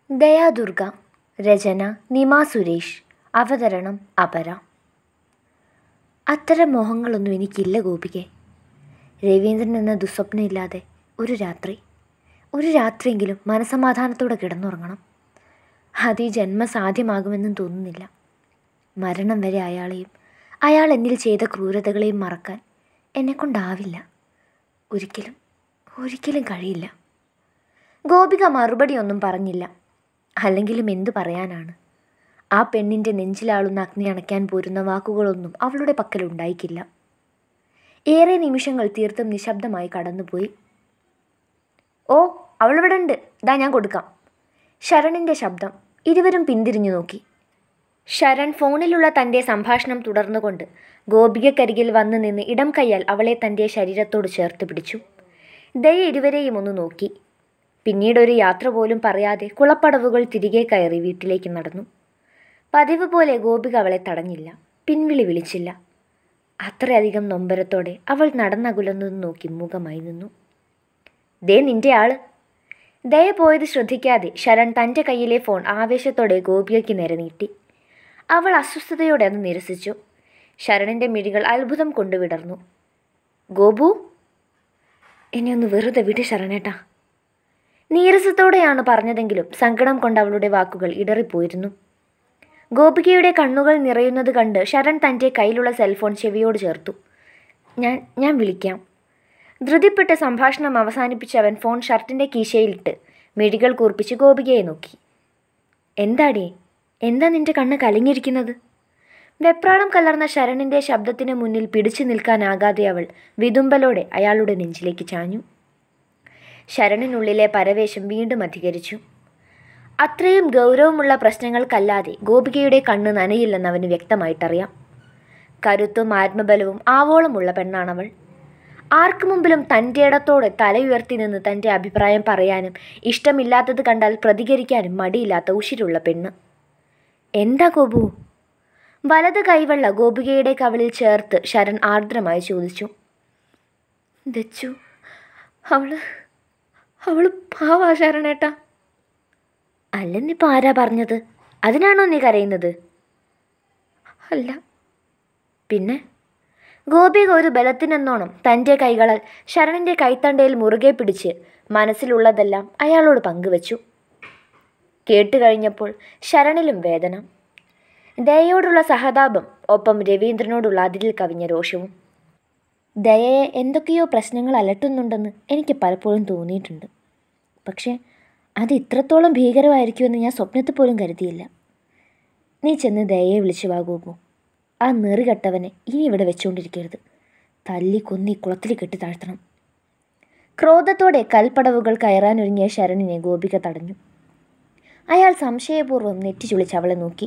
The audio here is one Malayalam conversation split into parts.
ദയാദുർഗ രചന നിമ സുരേഷ് അവതരണം അപര അത്തരം മോഹങ്ങളൊന്നും എനിക്കില്ല ഗോപികെ രവീന്ദ്രൻ എന്ന ദുസ്വപ്നമില്ലാതെ ഒരു രാത്രി ഒരു രാത്രിയെങ്കിലും മനസമാധാനത്തോടെ കിടന്നുറങ്ങണം അത് ഈ ജന്മ സാധ്യമാകുമെന്നും തോന്നുന്നില്ല മരണം വരെ അയാളെയും അയാൾ എന്നിൽ ചെയ്ത ക്രൂരതകളെയും മറക്കാൻ എന്നെക്കൊണ്ടാവില്ല ഒരിക്കലും ഒരിക്കലും കഴിയില്ല ഗോപിക മറുപടിയൊന്നും പറഞ്ഞില്ല അല്ലെങ്കിലും എന്തു പറയാനാണ് ആ പെണ്ണിൻ്റെ നെഞ്ചിലാളുന്ന അഗ്നി അണയ്ക്കാൻ പോരുന്ന വാക്കുകളൊന്നും അവളുടെ പക്കലുണ്ടായിക്കില്ല ഏറെ നിമിഷങ്ങൾ തീർത്തും നിശബ്ദമായി കടന്നുപോയി ഓ അവളിവിടെ ഉണ്ട് ഇതാ ഞാൻ കൊടുക്കാം ശരണിൻ്റെ ശബ്ദം ഇരുവരും പിന്തിരിഞ്ഞു നോക്കി ശരൺ ഫോണിലുള്ള തൻ്റെ സംഭാഷണം തുടർന്നുകൊണ്ട് ഗോപികക്കരികിൽ വന്നു നിന്ന് ഇടം കൈയാൽ അവളെ തൻ്റെ ശരീരത്തോട് ചേർത്ത് പിടിച്ചു ദയ ഇരുവരെയും ഒന്ന് നോക്കി പിന്നീട് ഒരു യാത്ര പോലും പറയാതെ കുളപ്പടവുകൾ തിരികെ കയറി വീട്ടിലേക്ക് നടന്നു പതിവ് പോലെ ഗോപിക അവളെ തടഞ്ഞില്ല പിൻവിളി വിളിച്ചില്ല അത്രയധികം നൊമ്പരത്തോടെ അവൾ നടന്നകുലന്നത് നോക്കി മുഖമായി നിന്നു ദേ നിന്റെ ആള് ദയ പോയത് ശ്രദ്ധിക്കാതെ ശരൺ തൻ്റെ കയ്യിലെ ഫോൺ ആവേശത്തോടെ ഗോപികയ്ക്ക് നേരെ നീട്ടി അവൾ അസ്വസ്ഥതയോടെ അത് നിരസിച്ചു ശരണിൻ്റെ മിഴികൾ അത്ഭുതം കൊണ്ട് വിടർന്നു ഗോപു എന്നെ ഒന്ന് വെറുതെ വിട് ശരണേട്ടാ നീരസത്തോടെയാണ് പറഞ്ഞതെങ്കിലും സങ്കടം കൊണ്ട് അവളുടെ വാക്കുകൾ ഇടറിപ്പോയിരുന്നു ഗോപികയുടെ കണ്ണുകൾ നിറയുന്നത് കണ്ട് ശരൺ തൻ്റെ കയ്യിലുള്ള സെൽഫോൺ ചെവിയോട് ചേർത്തു ഞാൻ ഞാൻ വിളിക്കാം ധൃതിപ്പെട്ട സംഭാഷണം അവസാനിപ്പിച്ച് അവൻ ഫോൺ ഷർട്ടിൻ്റെ കീശയിലിട്ട് മിഴികൾ കൂർപ്പിച്ച് ഗോപികയെ നോക്കി എന്താടേ എന്താ നിന്റെ കണ്ണ് കലങ്ങിയിരിക്കുന്നത് വെപ്രാളം കലർന്ന ശരണിൻ്റെ ശബ്ദത്തിന് മുന്നിൽ പിടിച്ചു നിൽക്കാനാകാതെ അവൾ വിതുമ്പലോടെ അയാളുടെ നെഞ്ചിലേക്ക് ചാഞ്ഞു ശരണിനുള്ളിലെ പരവേശം വീണ്ടും അധികരിച്ചു അത്രയും ഗൗരവമുള്ള പ്രശ്നങ്ങൾക്കല്ലാതെ ഗോപികയുടെ കണ്ണ് നനയില്ലെന്ന് അവന് വ്യക്തമായിട്ടറിയാം കരുത്തും ആത്മബലവും ആവോളമുള്ള പെണ്ണാണവൾ ആർക്കു മുമ്പിലും തൻ്റെ ഇടത്തോടെ തലയുയർത്തി നിന്ന് തൻ്റെ അഭിപ്രായം പറയാനും ഇഷ്ടമില്ലാത്തത് കണ്ടാൽ പ്രതികരിക്കാനും മടിയില്ലാത്ത ഉശിരുള്ള പെണ്ണ് എന്താ ഗോപു വലത് കൈവെള്ള ഗോപികയുടെ കവളിൽ ചേർത്ത് ശരൺ ആർദ്രമായി ചോദിച്ചു ദച്ചു അവള് അവള് പാവാ ശരണേട്ടാ അല്ലെന്നിപ്പോൾ ആരാ പറഞ്ഞത് അതിനാണോ നീ കരയുന്നത് അല്ല പിന്നെ ഗോപിക ഒരു ബലത്തിനെന്നോണം തൻ്റെ കൈകളാൽ ശരണിൻ്റെ കൈത്തണ്ടയിൽ മുറുകെ പിടിച്ച് മനസ്സിലുള്ളതെല്ലാം അയാളോട് പങ്കുവച്ചു കേട്ടു കഴിഞ്ഞപ്പോൾ ശരണിലും വേദന ദയയോടുള്ള സഹതാപം ഒപ്പം രവീന്ദ്രനോടുള്ള അതിരിൽ കവിഞ്ഞ രോഷവും ദയയെ എന്തൊക്കെയോ പ്രശ്നങ്ങൾ അലട്ടുന്നുണ്ടെന്ന് എനിക്ക് പലപ്പോഴും തോന്നിയിട്ടുണ്ട് പക്ഷേ അത് ഇത്രത്തോളം ഭീകരമായിരിക്കുമെന്ന് ഞാൻ സ്വപ്നത്തിൽ പോലും കരുതിയില്ല നീ ചെന്ന് ദയയെ വിളിച്ചു വാങ്ങുമോ ആ നെറികെട്ടവനെ ഇനി ഇവിടെ വെച്ചുകൊണ്ടിരിക്കരുത് തല്ലി കൊന്നി കുളത്തിൽ കെട്ടി താഴ്ത്തണം ക്രോധത്തോടെ കൽപ്പടവുകൾ കയറാനൊരുങ്ങിയ ശരണിനെ ഗോപിക തടഞ്ഞു അയാൾ സംശയപൂർവ്വം നെറ്റി ചുളിച്ച് അവളെ നോക്കി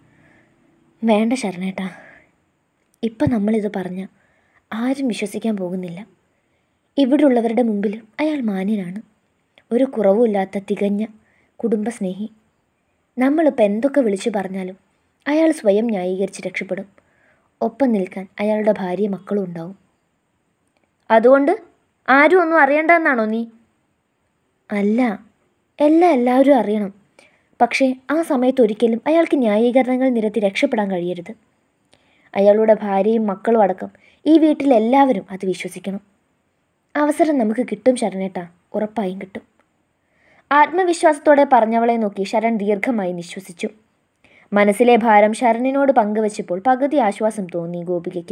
വേണ്ട ശരണേട്ടാ ഇപ്പം നമ്മളിത് പറഞ്ഞ ആരും വിശ്വസിക്കാൻ പോകുന്നില്ല ഇവിടുള്ളവരുടെ മുമ്പിൽ അയാൾ മാന്യനാണ് ഒരു കുറവുമില്ലാത്ത തികഞ്ഞ കുടുംബസ്നേഹി നമ്മളിപ്പോൾ എന്തൊക്കെ വിളിച്ചു പറഞ്ഞാലും അയാൾ സ്വയം ന്യായീകരിച്ച് രക്ഷപ്പെടും ഒപ്പം നിൽക്കാൻ അയാളുടെ ഭാര്യയും മക്കളും ഉണ്ടാവും അതുകൊണ്ട് ആരും ഒന്നും അറിയണ്ടെന്നാണോ നീ അല്ല എല്ലാം എല്ലാവരും അറിയണം പക്ഷേ ആ സമയത്ത് ഒരിക്കലും അയാൾക്ക് ന്യായീകരണങ്ങൾ നിരത്തി രക്ഷപ്പെടാൻ കഴിയരുത് അയാളുടെ ഭാര്യയും മക്കളും അടക്കം ഈ വീട്ടിലെല്ലാവരും അത് വിശ്വസിക്കണം അവസരം നമുക്ക് കിട്ടും ശരണേട്ടാ ഉറപ്പായും കിട്ടും ആത്മവിശ്വാസത്തോടെ പറഞ്ഞവളെ നോക്കി ശരൺ ദീർഘമായി നിശ്വസിച്ചു മനസ്സിലെ ഭാരം ശരണിനോട് പങ്കുവച്ചപ്പോൾ പകുതി ആശ്വാസം തോന്നി ഗോപികയ്ക്ക്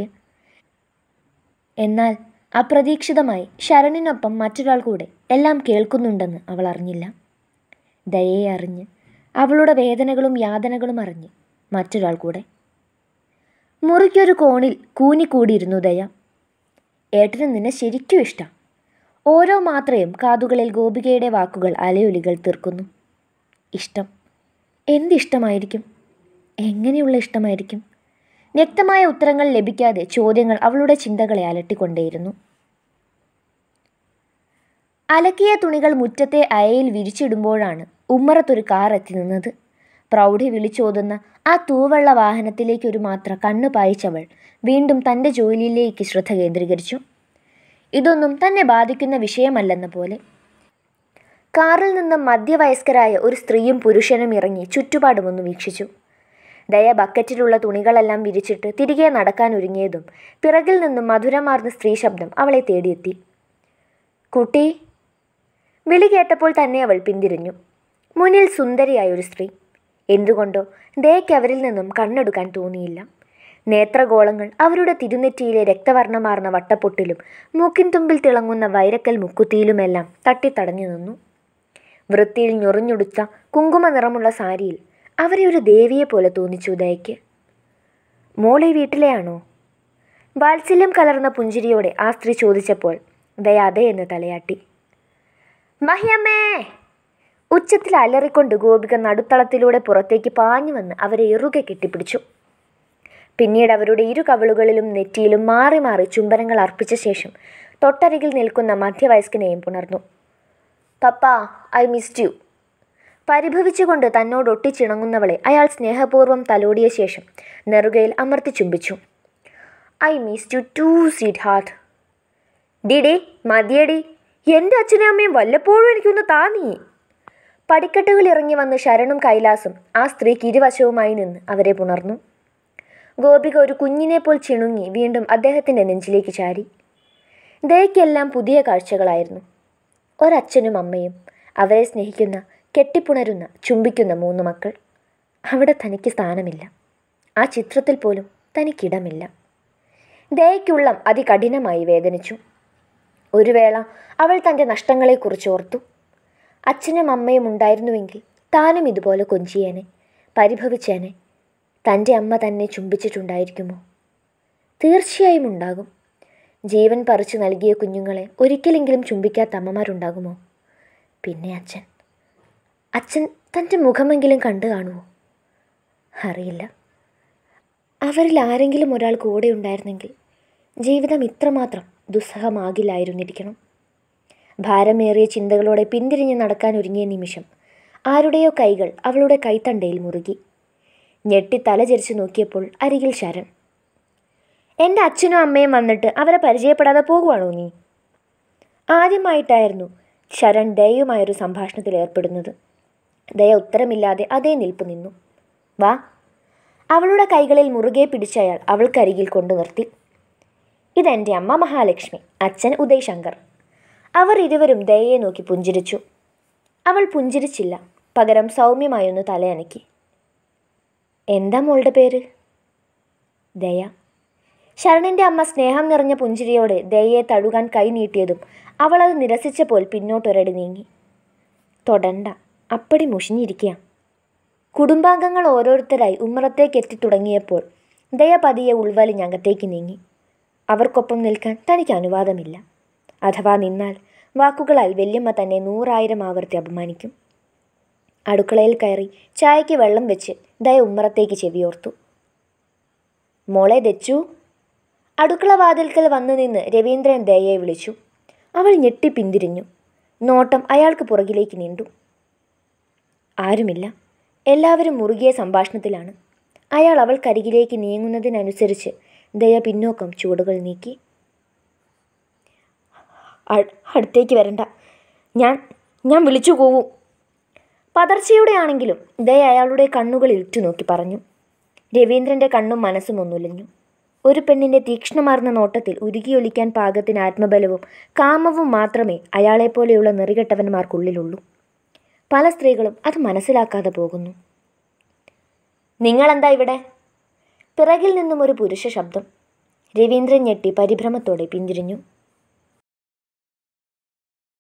എന്നാൽ അപ്രതീക്ഷിതമായി ശരണിനൊപ്പം മറ്റൊരാൾ കൂടെ എല്ലാം കേൾക്കുന്നുണ്ടെന്ന് അവൾ അറിഞ്ഞില്ല ദയയെ അറിഞ്ഞ് അവളുടെ വേദനകളും യാതനകളും അറിഞ്ഞ് മറ്റൊരാൾ കൂടെ മുറിക്കൊരു കോണിൽ കൂനിക്കൂടിയിരുന്നു ദയ ഏട്ടന് നിന്നെ ശരിക്കും ഇഷ്ടം ഓരോ മാത്രയും കാതുകളിൽ ഗോപികയുടെ വാക്കുകൾ അലയൊലികൾ തീർക്കുന്നു ഇഷ്ടം എന്തിഷ്ടമായിരിക്കും എങ്ങനെയുള്ള ഇഷ്ടമായിരിക്കും വ്യക്തമായ ഉത്തരങ്ങൾ ലഭിക്കാതെ ചോദ്യങ്ങൾ അവളുടെ ചിന്തകളെ അലട്ടിക്കൊണ്ടേയിരുന്നു അലക്കിയ തുണികൾ മുറ്റത്തെ അയയിൽ വിരിച്ചിടുമ്പോഴാണ് ഉമ്മറത്തൊരു കാർ എത്തി നിന്നത് പ്രൗഢി വിളിച്ചോതുന്ന ആ തൂവള്ള വാഹനത്തിലേക്ക് ഒരു മാത്ര കണ്ണു പായിച്ചവൾ വീണ്ടും തൻ്റെ ജോലിയിലേക്ക് ശ്രദ്ധ കേന്ദ്രീകരിച്ചു ഇതൊന്നും തന്നെ ബാധിക്കുന്ന വിഷയമല്ലെന്ന പോലെ കാറിൽ നിന്നും മധ്യവയസ്കരായ ഒരു സ്ത്രീയും പുരുഷനും ഇറങ്ങി ചുറ്റുപാടുമൊന്ന് വീക്ഷിച്ചു ദയ ബക്കറ്റിലുള്ള തുണികളെല്ലാം വിരിച്ചിട്ട് തിരികെ നടക്കാൻ ഒരുങ്ങിയതും പിറകിൽ നിന്നും മധുരമാർന്ന സ്ത്രീ ശബ്ദം അവളെ തേടിയെത്തി കുട്ടി വിളി കേട്ടപ്പോൾ തന്നെ അവൾ പിന്തിരിഞ്ഞു മുന്നിൽ സുന്ദരിയായ ഒരു സ്ത്രീ എന്തുകൊണ്ടോ ദയയ്ക്ക് അവരിൽ നിന്നും കണ്ണെടുക്കാൻ തോന്നിയില്ല നേത്രഗോളങ്ങൾ അവരുടെ തിരുനെറ്റിയിലെ രക്തവർണ്ണമാർന്ന വട്ടപ്പൊട്ടിലും മൂക്കിൻ തുമ്പിൽ തിളങ്ങുന്ന വൈരക്കൽ മുക്കുത്തിയിലുമെല്ലാം തട്ടിത്തടഞ്ഞു നിന്നു വൃത്തിയിൽ ഞൊറിഞ്ഞുടുത്ത കുങ്കുമ നിറമുള്ള സാരിയിൽ അവരെ ഒരു ദേവിയെ പോലെ തോന്നിച്ചു ദയയ്ക്ക് മോളെ വീട്ടിലെയാണോ വാത്സല്യം കലർന്ന പുഞ്ചിരിയോടെ ആ സ്ത്രീ ചോദിച്ചപ്പോൾ ദയ അതെ എന്ന് തലയാട്ടി മഹിയമ്മേ ഉച്ചത്തിൽ അലറിക്കൊണ്ട് ഗോപിക നടുത്തളത്തിലൂടെ പുറത്തേക്ക് പാഞ്ഞു വന്ന് അവരെ ഇറുകെ കെട്ടിപ്പിടിച്ചു പിന്നീട് അവരുടെ ഇരു കവിളുകളിലും നെറ്റിയിലും മാറി മാറി ചുംബനങ്ങൾ അർപ്പിച്ച ശേഷം തൊട്ടരികിൽ നിൽക്കുന്ന മധ്യവയസ്കനെയും പുണർന്നു പപ്പ ഐ മിസ്ഡ് യു പരിഭവിച്ചുകൊണ്ട് തന്നോട് ഒട്ടിച്ചിണങ്ങുന്നവളെ അയാൾ സ്നേഹപൂർവ്വം തലോടിയ ശേഷം നെറുകയിൽ അമർത്തി ചുംബിച്ചു I missed you too sweetheart ഡിഡി മതിയടി എൻ്റെ അച്ഛനും അമ്മയും വല്ലപ്പോഴും എനിക്കൊന്ന് താനീ പടിക്കെട്ടുകൾ ഇറങ്ങി വന്ന് ശരണും കൈലാസും ആ സ്ത്രീക്ക് ഇരുവശവുമായി നിന്ന് അവരെ പുണർന്നു ഗോപിക ഒരു കുഞ്ഞിനെ പോൽ ചിണുങ്ങി വീണ്ടും അദ്ദേഹത്തിൻ്റെ നെഞ്ചിലേക്ക് ചാരി ദയക്കെല്ലാം പുതിയ കാഴ്ചകളായിരുന്നു ഒരച്ഛനും അമ്മയും അവരെ സ്നേഹിക്കുന്ന കെട്ടിപ്പുണരുന്ന ചുംബിക്കുന്ന മൂന്ന് മക്കൾ അവിടെ തനിക്ക് സ്ഥാനമില്ല ആ ചിത്രത്തിൽ പോലും തനിക്കിടമില്ല ദയയ്ക്കുള്ളം അതികഠിനമായി വേദനിച്ചു ഒരു വേള അവൾ തൻ്റെ നഷ്ടങ്ങളെക്കുറിച്ച് ഓർത്തു അച്ഛനും അമ്മയും ഉണ്ടായിരുന്നുവെങ്കിൽ താനും ഇതുപോലെ കൊഞ്ചിയേനെ പരിഭവിച്ചേനെ തൻ്റെ അമ്മ തന്നെ ചുംബിച്ചിട്ടുണ്ടായിരിക്കുമോ തീർച്ചയായും ഉണ്ടാകും ജീവൻ പറിച്ചു നൽകിയ കുഞ്ഞുങ്ങളെ ഒരിക്കലെങ്കിലും ചുംബിക്കാത്ത അമ്മമാരുണ്ടാകുമോ പിന്നെ അച്ഛൻ അച്ഛൻ തൻ്റെ മുഖമെങ്കിലും കണ്ടു കാണുമോ അറിയില്ല അവരിൽ ആരെങ്കിലും ഒരാൾ കൂടെ ഉണ്ടായിരുന്നെങ്കിൽ ജീവിതം ഇത്രമാത്രം ദുസ്സഹമാകില്ലായിരുന്നിരിക്കണം ഭാരമേറിയ ചിന്തകളോടെ പിന്തിരിഞ്ഞ് നടക്കാൻ ഒരുങ്ങിയ നിമിഷം ആരുടെയോ കൈകൾ അവളുടെ കൈത്തണ്ടയിൽ മുറുകി ഞെട്ടി തലചരിച്ചു നോക്കിയപ്പോൾ അരികിൽ ശരൺ എൻ്റെ അച്ഛനും അമ്മയും വന്നിട്ട് അവരെ പരിചയപ്പെടാതെ പോകുവാണോ നീ ആദ്യമായിട്ടായിരുന്നു ശരൺ ദയയുമായൊരു സംഭാഷണത്തിൽ ഏർപ്പെടുന്നത് ദയ ഉത്തരമില്ലാതെ അതേ നിൽപ്പ് നിന്നു വാ അവളുടെ കൈകളിൽ മുറുകെ പിടിച്ചയാൾ അവൾക്കരികിൽ കൊണ്ടു നിർത്തി ഇതെൻ്റെ അമ്മ മഹാലക്ഷ്മി അച്ഛൻ ഉദയ് ശങ്കർ അവർ ഇരുവരും ദയയെ നോക്കി പുഞ്ചിരിച്ചു അവൾ പുഞ്ചിരിച്ചില്ല പകരം സൗമ്യമായൊന്ന് തലയനക്കി എന്താ മോളുടെ പേര് ദയ ശരണിൻ്റെ അമ്മ സ്നേഹം നിറഞ്ഞ പുഞ്ചിരിയോടെ ദയയെ തഴുകാൻ കൈ നീട്ടിയതും അവൾ അത് നിരസിച്ചപ്പോൾ പിന്നോട്ടൊരടി നീങ്ങി തൊടണ്ട അപ്പടി മുഷിഞ്ഞിരിക്കുക കുടുംബാംഗങ്ങൾ ഓരോരുത്തരായി ഉമ്മറത്തേക്ക് എത്തിത്തുടങ്ങിയപ്പോൾ ദയ പതിയെ ഉൾവലിഞ്ഞകത്തേക്ക് നീങ്ങി അവർക്കൊപ്പം നിൽക്കാൻ തനിക്ക് അനുവാദമില്ല അഥവാ നിന്നാൽ വാക്കുകളാൽ വല്യമ്മ തന്നെ നൂറായിരം ആവർത്തി അപമാനിക്കും അടുക്കളയിൽ കയറി ചായയ്ക്ക് വെള്ളം വെച്ച് ദയ ഉമ്മറത്തേക്ക് ചെവിയോർത്തു മോളെ ദച്ചു അടുക്കള വാതിൽക്കൽ വന്നു നിന്ന് രവീന്ദ്രൻ ദയയെ വിളിച്ചു അവൾ ഞെട്ടി പിന്തിരിഞ്ഞു നോട്ടം അയാൾക്ക് പുറകിലേക്ക് നീണ്ടു ആരുമില്ല എല്ലാവരും മുറുകിയ സംഭാഷണത്തിലാണ് അയാൾ അവൾക്കരികിലേക്ക് നീങ്ങുന്നതിനനുസരിച്ച് ദയ പിന്നോക്കം ചുവടുകൾ നീക്കി അ- അടുത്തേക്ക് വരണ്ട ഞാൻ ഞാൻ വിളിച്ചു പോവും പതർച്ചയുടെ ആണെങ്കിലും ദയ അയാളുടെ കണ്ണുകളിൽ ഇട്ടുനോക്കി പറഞ്ഞു രവീന്ദ്രൻ്റെ കണ്ണും മനസ്സും ഒന്നുലഞ്ഞു ഒരു പെണ്ണിൻ്റെ തീക്ഷ്ണമാർന്ന നോട്ടത്തിൽ ഉരുകിയൊലിക്കാൻ പാകത്തിന് ആത്മബലവും കാമവും മാത്രമേ അയാളെപ്പോലെയുള്ള നെറികെട്ടവന്മാർക്കുള്ളിലുള്ളൂ പല സ്ത്രീകളും അത് മനസ്സിലാക്കാതെ പോകുന്നു നിങ്ങളെന്താ ഇവിടെ പിറകിൽ നിന്നും ഒരു പുരുഷ ശബ്ദം രവീന്ദ്രൻ ഞെട്ടി പരിഭ്രമത്തോടെ പിന്തിരിഞ്ഞു